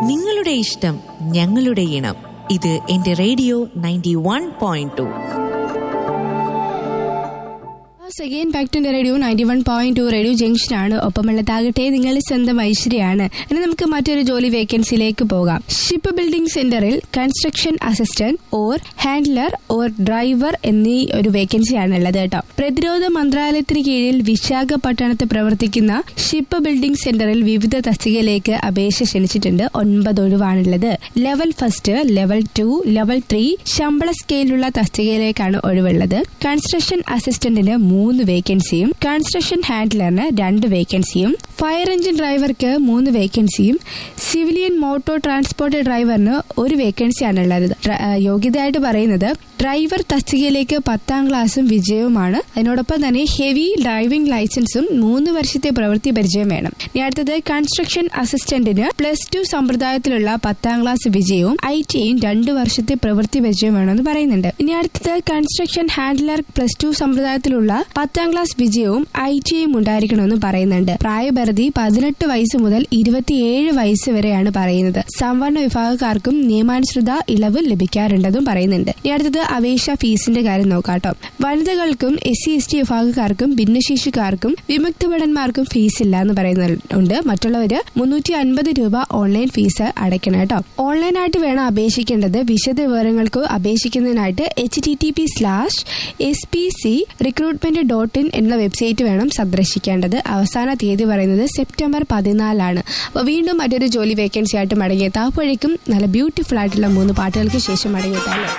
നിങ്ങളുടെ ഇഷ്ടം ഞങ്ങളുടെ ഇണം ഇത് എന്റെ radio ninety one point two again back to radio ninety one point two radio junction ആണ് ഒപ്പമുള്ളതാകട്ടെ നിങ്ങളുടെ സ്വന്തം ഐശ്വര്യാണ് ഇനി നമുക്ക് മറ്റൊരു ജോലി വേക്കൻസിയിലേക്ക് പോകാം ഷിപ്പ് ബിൽഡിംഗ് സെന്ററിൽ construction assistant or handler or driver എന്നീ ഒരു വേക്കൻസിയാണ് ഉള്ളത് കേട്ടോ പ്രതിരോധ മന്ത്രാലയത്തിന് കീഴിൽ വിശാഖപട്ടണത്ത് പ്രവർത്തിക്കുന്ന ഷിപ്പ് ബിൽഡിംഗ് സെന്ററിൽ വിവിധ തസ്തികയിലേക്ക് അപേക്ഷ ക്ഷണിച്ചിട്ടുണ്ട് ഒൻപത് ഒഴിവാണുള്ളത് level first level two level three ശമ്പള സ്കെയിലുള്ള തസ്തികയിലേക്കാണ് ഒഴിവുള്ളത് കൺസ്ട്രക്ഷൻ അസിസ്റ്റന്റിന് മൂന്ന് വേക്കൻസിയും കൺസ്ട്രക്ഷൻ ഹാൻഡ്ലറിന് രണ്ട് വേക്കൻസിയും ഫയർ എഞ്ചിൻ ഡ്രൈവർക്ക് മൂന്ന് വേക്കൻസിയും സിവിലിയൻ മോട്ടോർ ട്രാൻസ്പോർട്ട് ഡ്രൈവറിന് ഒരു വേക്കൻസിയാണുള്ളത് ഡ്ര- ആ, യോഗ്യതയായിട്ട് പറയുന്നത് ഡ്രൈവർ തസ്തികയിലേക്ക് പത്താം ക്ലാസ്സും വിജയവുമാണ് അതിനോടൊപ്പം തന്നെ ഹെവി ഡ്രൈവിംഗ് ലൈസൻസും മൂന്ന് വർഷത്തെ പ്രവൃത്തി പരിചയം വേണം ഇനി അടുത്തത് കൺസ്ട്രക്ഷൻ അസിസ്റ്റന്റിന് പ്ലസ് ടു സമ്പ്രദായത്തിലുള്ള പത്താം ക്ലാസ് വിജയവും ഐ ടിയും രണ്ട് വർഷത്തെ പ്രവൃത്തി പരിചയം വേണമെന്ന് പറയുന്നുണ്ട് ഇനി അടുത്തത് കൺസ്ട്രക്ഷൻ ഹാൻഡ്ലർ പ്ലസ് ടു സമ്പ്രദായത്തിലുള്ള പത്താം ക്ലാസ് വിജയവും ഐ ടിയും ഉണ്ടായിരിക്കണമെന്ന് പറയുന്നുണ്ട് പ്രായപരിധി പതിനെട്ട് വയസ്സ് മുതൽ ഇരുപത്തിയേഴ് വയസ്സ് വരെയാണ് പറയുന്നത് സംവരണ വിഭാഗക്കാർക്കും നിയമാനുസൃത ഇളവ് ലഭിക്കാറുണ്ടെന്നും പറയുന്നുണ്ട് ഇനി അടുത്തത് അപേക്ഷ ഫീസിന്റെ കാര്യം നോക്കാട്ടോ വനിതകൾക്കും എസ് സി എസ് ടി വിഭാഗക്കാർക്കും ഭിന്നശേഷിക്കാർക്കും വിമുക്ത ഭടന്മാർക്കും ഫീസ് ഇല്ല എന്ന് പറയുന്നുണ്ട് മറ്റുള്ളവര് മുന്നൂറ്റി അൻപത് രൂപ ഓൺലൈൻ ഫീസ് അടയ്ക്കണം കേട്ടോ ഓൺലൈനായിട്ട് വേണം അപേക്ഷിക്കേണ്ടത് വിശദ വിവരങ്ങൾക്ക് അപേക്ഷിക്കുന്നതിനായിട്ട് H T T P slash S P C recruitment dot in എന്ന വെബ്സൈറ്റ് വേണം സന്ദർശിക്കേണ്ടത് അവസാന തീയതി പറയുന്നത് സെപ്റ്റംബർ പതിനാലാണ് അപ്പോൾ വീണ്ടും മറ്റൊരു ജോലി വേക്കൻസി ആയിട്ട് മടങ്ങിയെത്താം അപ്പോഴേക്കും നല്ല ബ്യൂട്ടിഫുൾ ആയിട്ടുള്ള മൂന്ന് പാട്ടുകൾക്ക് ശേഷം മടങ്ങിയെത്താം അല്ലേ